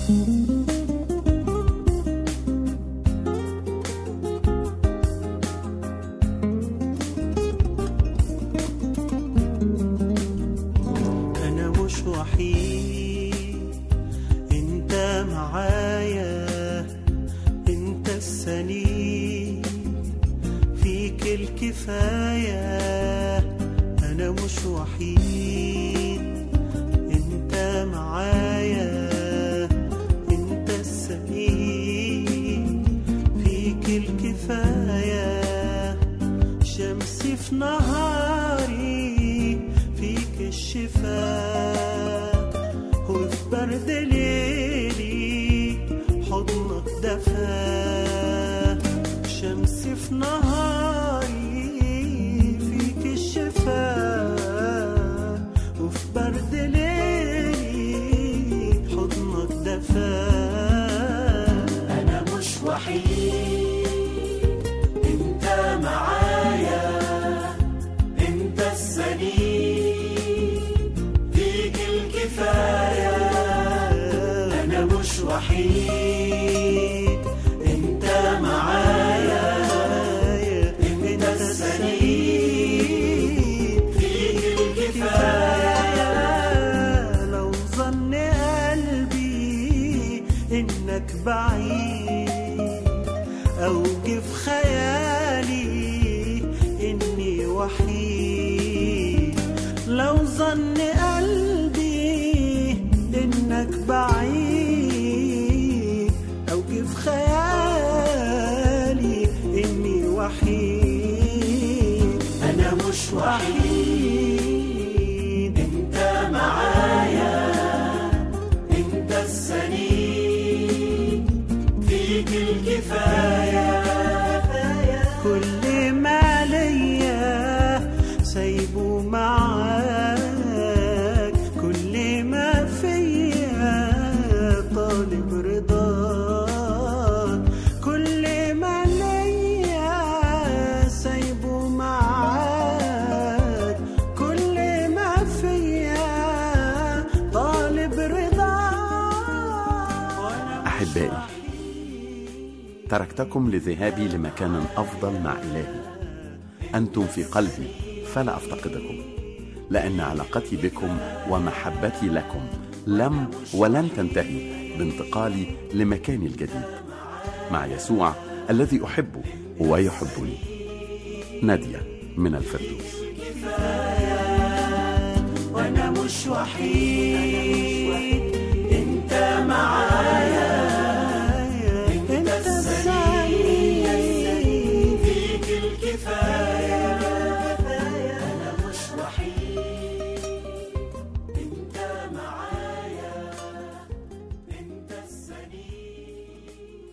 أنا مش وحيد أنت معايا أنت السنين فيك الكفاية أنا مش وحيد أنت معايا أنت السنين فيك الكفاية شمسي في نهاري فيك الشفاء وفي برد ليلي حضنك دفا شمسي في نهاري فيك الشفاء وفي برد ليلي حضنك دفا أنا مش وحيد انت معايا انت السنين فيك الكفاية انا مش وحيد انت معايا انت السنين فيك الكفاية لو ظن قلبي انك بعيد أو جه في خيالي إني وحيد لو ظن قلبي إنك بعيد أو جه في خيالي إني وحيد أنا مش وحيد أنت معايا أنت السنين فيك الكفاية كل ما ليا سايبه معاك كل ما فيا طالب رضاك كل ما ليا سايبه معاك كل ما فيا طالب رضاك أحبائي تركتكم لذهابي لمكان أفضل مع إلهي أنتم في قلبي فلا أفتقدكم لأن علاقتي بكم ومحبتي لكم لم ولن تنتهي بانتقالي لمكاني الجديد مع يسوع الذي أحبه ويحبني نادية من الفردوس وانا مش وحيد انت معايا انت السعيد فيك الكفاية انا مش وحيد انت معايا انت السنين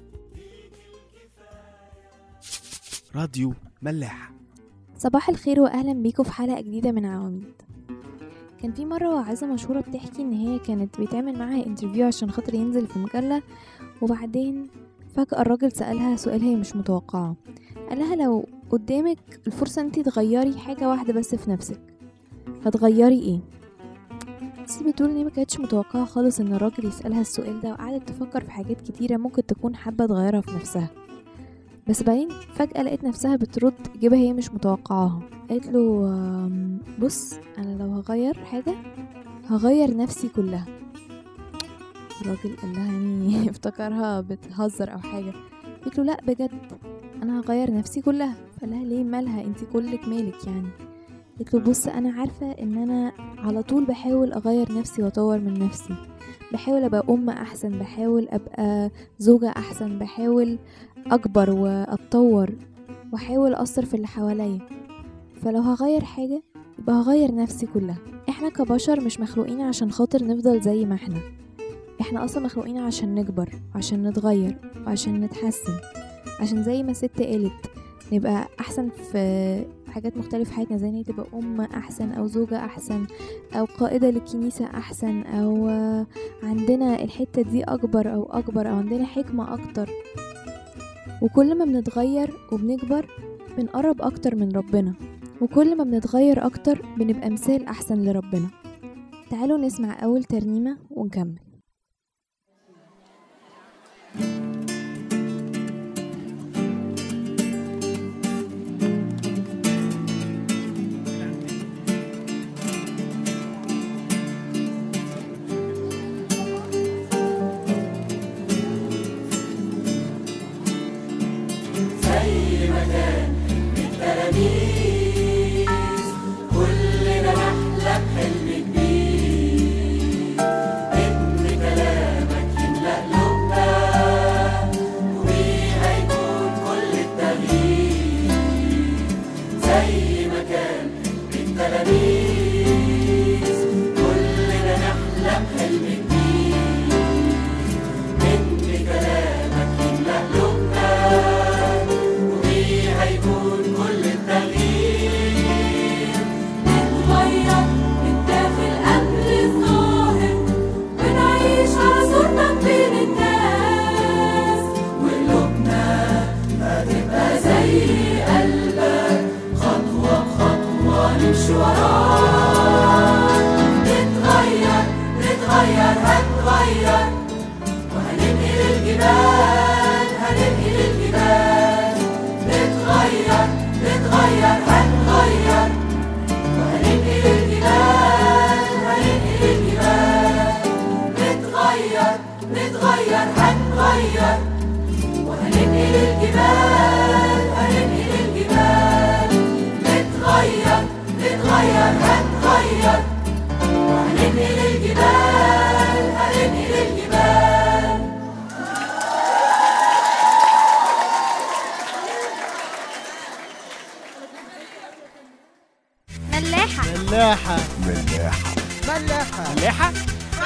راديو ملاح صباح الخير واهلا بيكم في حلقه جديده من عواميد كان في مره واعظه مشهوره بتحكي ان هي كانت بيتعمل معاها انترفيو عشان خاطر ينزل في مجله وبعدين فجاه الراجل سالها سؤال هي مش متوقعه قال لها لو قدامك الفرصه انت تغيري حاجه واحده بس في نفسك هتغيري ايه بس بتقول ان هي ما كانتش متوقعه خالص ان الراجل يسالها السؤال ده وقعدت تفكر في حاجات كتيره ممكن تكون حابه تغيرها في نفسها بس بعدين فجأة لقيت نفسها بترد إجابة هي مش متوقعاها قالت له آم، بص أنا لو هغير حاجة هغير نفسي كلها الراجل قال لها يعني افتكرها بتهزر أو حاجة قالت له لأ بجد أنا هغير نفسي كلها فقال لها ليه مالها انتي كلك مالك يعني قالت له بص أنا عارفة إن أنا على طول بحاول أغير نفسي وأطور من نفسي بحاول أبقى أم أحسن بحاول أبقى زوجة أحسن بحاول أكبر وأتطور وأحاول أثر في اللي حواليا فلو هغير حاجة يبقى هغير نفسي كلها احنا كبشر مش مخلوقين عشان خاطر نفضل زي ما احنا احنا اصلا مخلوقين عشان نكبر عشان نتغير وعشان نتحسن عشان زي ما ست قالت نبقى احسن في حاجات مختلفة في حياتنا زي ان هي تبقى ام احسن او زوجة احسن او قائدة للكنيسة احسن او آه، عندنا الحتة دي اكبر او اكبر او عندنا حكمة اكتر وكل ما بنتغير وبنكبر بنقرب اكتر من ربنا وكل ما بنتغير اكتر بنبقى مثال احسن لربنا تعالوا نسمع اول ترنيمة ونكمل تلاميذ كلنا نحلم حلم جديد إن كلامك يملأ قلوبنا وبيه هيكون كل التغيير نتغير من داخل قبل الظاهر ونعيش على صورتك بين الناس وقلوبنا هتبقى زي قلبك خطوة بخطوة نمشي وراك نتغير نتغير هنتغير وهننقل الجبال هننقل الجبال نتغير نتغير هنغير وهننقل الجبال هننقل الجبال نتغير نتغير هنغير وهننقل الجبال هننقل الجبال نتغير نتغير هنغير وهننقل الجبال هننقل الجبال ملاحة ملاحة ملاحة ملاحة ملاحة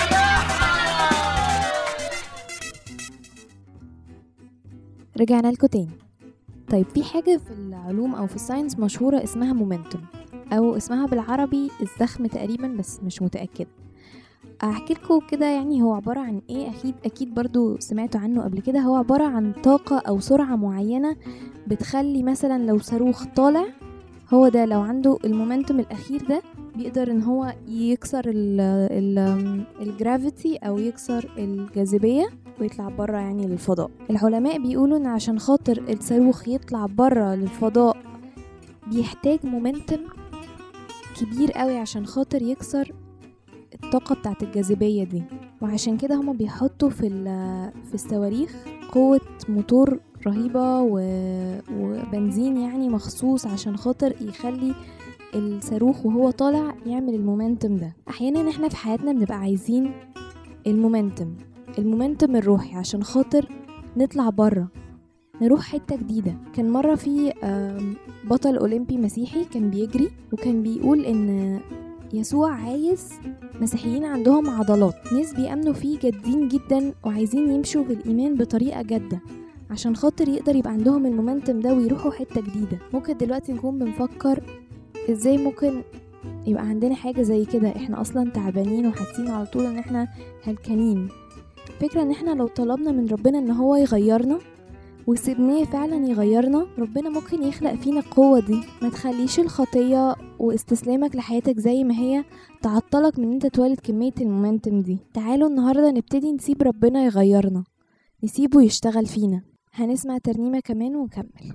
رجعنا لكم تاني طيب في حاجة في العلوم أو في الساينس مشهورة اسمها مومنتوم أو اسمها بالعربي الزخم تقريبا بس مش متأكدة أحكي لكم كده يعني هو عبارة عن إيه أكيد أكيد برضو سمعتوا عنه قبل كده هو عبارة عن طاقة أو سرعة معينة بتخلي مثلا لو صاروخ طالع هو ده لو عنده المومنتوم الأخير ده بيقدر ان هو يكسر ال ال الجرافيتي او يكسر الجاذبيه ويطلع بره يعني للفضاء العلماء بيقولوا ان عشان خاطر الصاروخ يطلع بره للفضاء بيحتاج مومنتم كبير قوي عشان خاطر يكسر الطاقة بتاعت الجاذبية دي وعشان كده هما بيحطوا في, ال- في الصواريخ قوة موتور رهيبة و... وبنزين يعني مخصوص عشان خاطر يخلي الصاروخ وهو طالع يعمل المومنتم ده احيانا احنا في حياتنا بنبقى عايزين المومنتم المومنتم الروحي عشان خاطر نطلع بره نروح حتة جديدة كان مرة في آم، بطل أولمبي مسيحي كان بيجري وكان بيقول إن يسوع عايز مسيحيين عندهم عضلات ناس بيأمنوا فيه جادين جدا وعايزين يمشوا في الإيمان بطريقة جادة عشان خاطر يقدر يبقى عندهم المومنتم ده ويروحوا حتة جديدة ممكن دلوقتي نكون بنفكر ازاي ممكن يبقى عندنا حاجة زي كده احنا اصلا تعبانين وحاسين على طول ان احنا هلكانين فكرة ان احنا لو طلبنا من ربنا ان هو يغيرنا وسيبناه فعلا يغيرنا ربنا ممكن يخلق فينا القوة دي ما تخليش الخطية واستسلامك لحياتك زي ما هي تعطلك من ان انت تولد كمية المومنتم دي تعالوا النهاردة نبتدي نسيب ربنا يغيرنا نسيبه يشتغل فينا هنسمع ترنيمة كمان ونكمل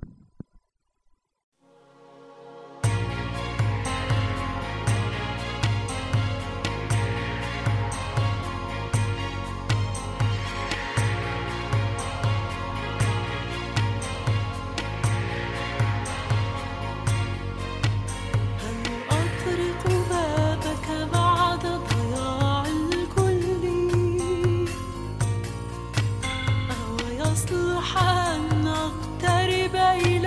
هل أطرق بابك بعد ضياع الكل أو يصلح أن نقترب إليك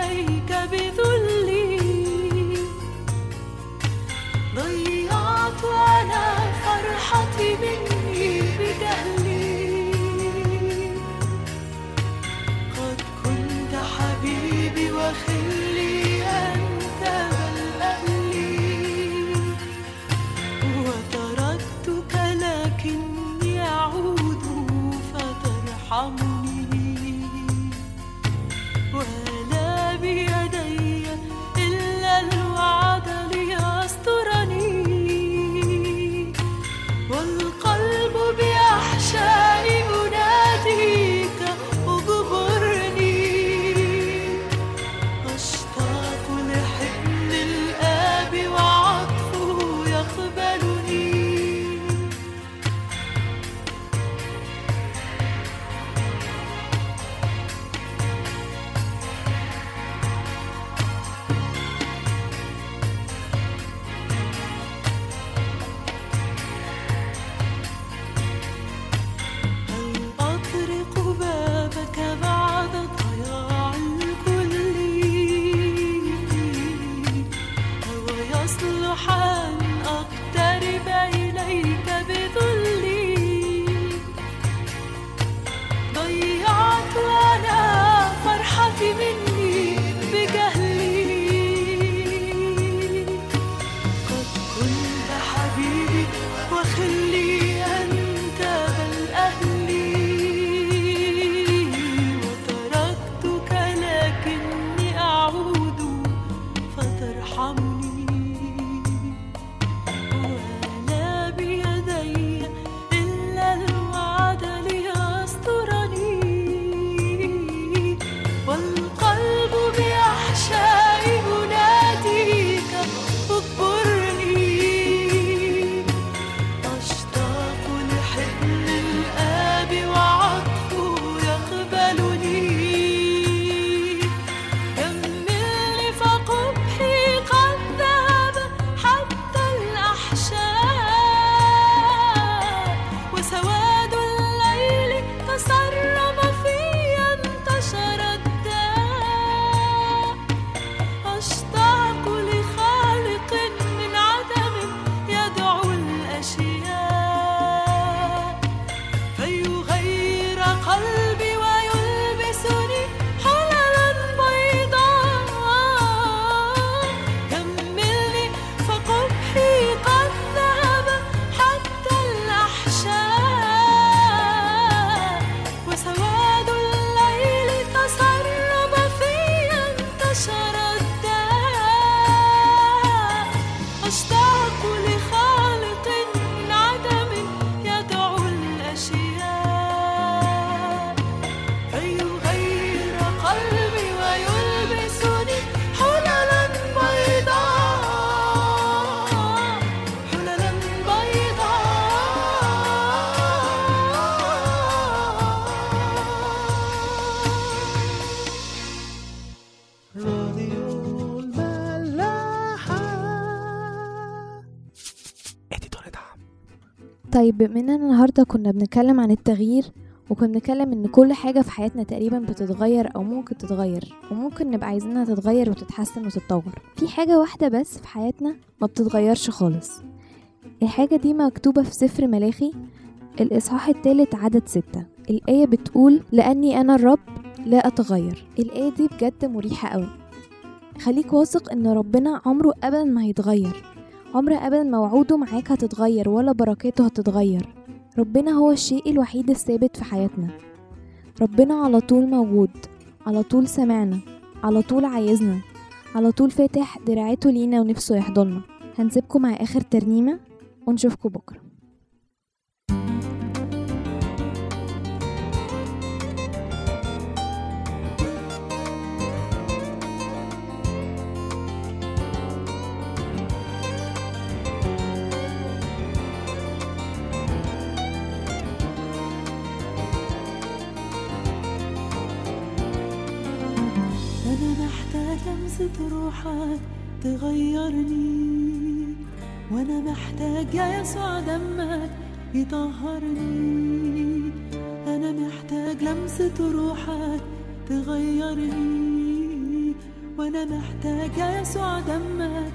حان أقترب إليك بذلي ضيعت أنا فرحتي مني بجهلي قد كنت حبيبي وخلي أنت بل أهلي وتركتك لكني أعود فترحمني ولا بيدي إلا الوعد ليسترني والقلب بأحشائي يناديك اكبرني أشتاق لحضن الآب وعطفه يقبلني كملني فقبحي قد ذهب حتى الأحشاء وسواد الليل تسرب في انتشر الداء أشتاق لخالق من عدم يدعو الأشياء فيغير قلبي ويلبسني حللا بيضاء كملني فقبحي قد ذهب حتى الأحشاء وسواد الليل تسرب في انتشر الداء أشتاق لخالق من عدم يدعو الأشياء فيغير قلبي ويلبسني حللا بيضاء حللا بيضاء راديو الملاحة اديتور دعم طيب بما اننا النهارده كنا بنتكلم عن التغيير وكنا بنتكلم ان كل حاجه في حياتنا تقريبا بتتغير او ممكن تتغير وممكن نبقى عايزينها تتغير وتتحسن وتتطور في حاجه واحده بس في حياتنا ما بتتغيرش خالص الحاجه دي مكتوبه في سفر ملاخي الاصحاح الثالث عدد ستة الايه بتقول لاني انا الرب لا اتغير الايه دي بجد مريحه قوي خليك واثق ان ربنا عمره ابدا ما هيتغير عمر ابدا موعوده معاك هتتغير ولا بركاته هتتغير ربنا هو الشيء الوحيد الثابت في حياتنا ربنا على طول موجود على طول سمعنا على طول عايزنا على طول فاتح دراعاته لينا ونفسه يحضننا هنسيبكم مع اخر ترنيمة ونشوفكم بكرة أنا محتاج لمسة روحك تغيرني وأنا محتاج يا يسوع دمك يطهرني أنا محتاج لمسة روحك تغيرني وأنا محتاج يا يسوع دمك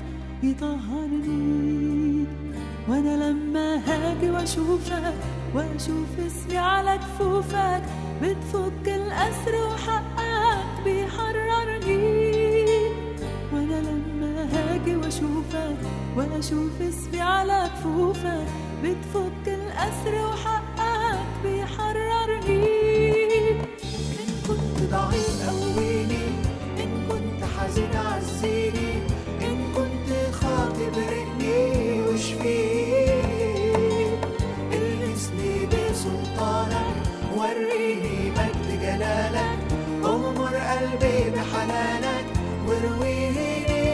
يطهرني وأنا لما هاجي وأشوفك وأشوف اسمي على كفوفك بتفك الأسر وحقك بيحررني وانا لما هاجي واشوفك واشوف اسمي على كفوفك بتفك الاسر وحقك بيحررني ان كنت ضعيف قويني ان كنت حزين عزيني ان كنت خاطي برقني واشفيني المسني بسلطانك وريني مجد جلالك أغمر قلبي بحنانك وارويني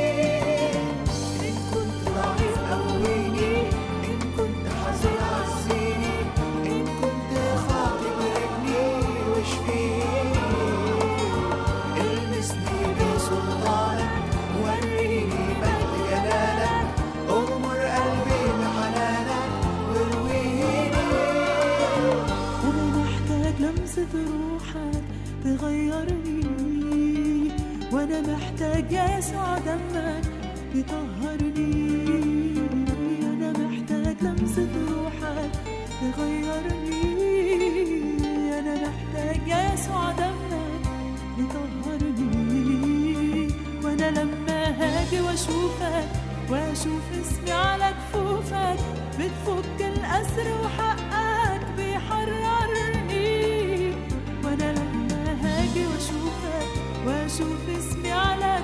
إن كنت ضعيف قويني إن كنت حزين عزيني إن واشوف اسمي على كفوفك بتفك الأسر وحقك بيحررني وانا لما هاجي واشوفك واشوف اسمي على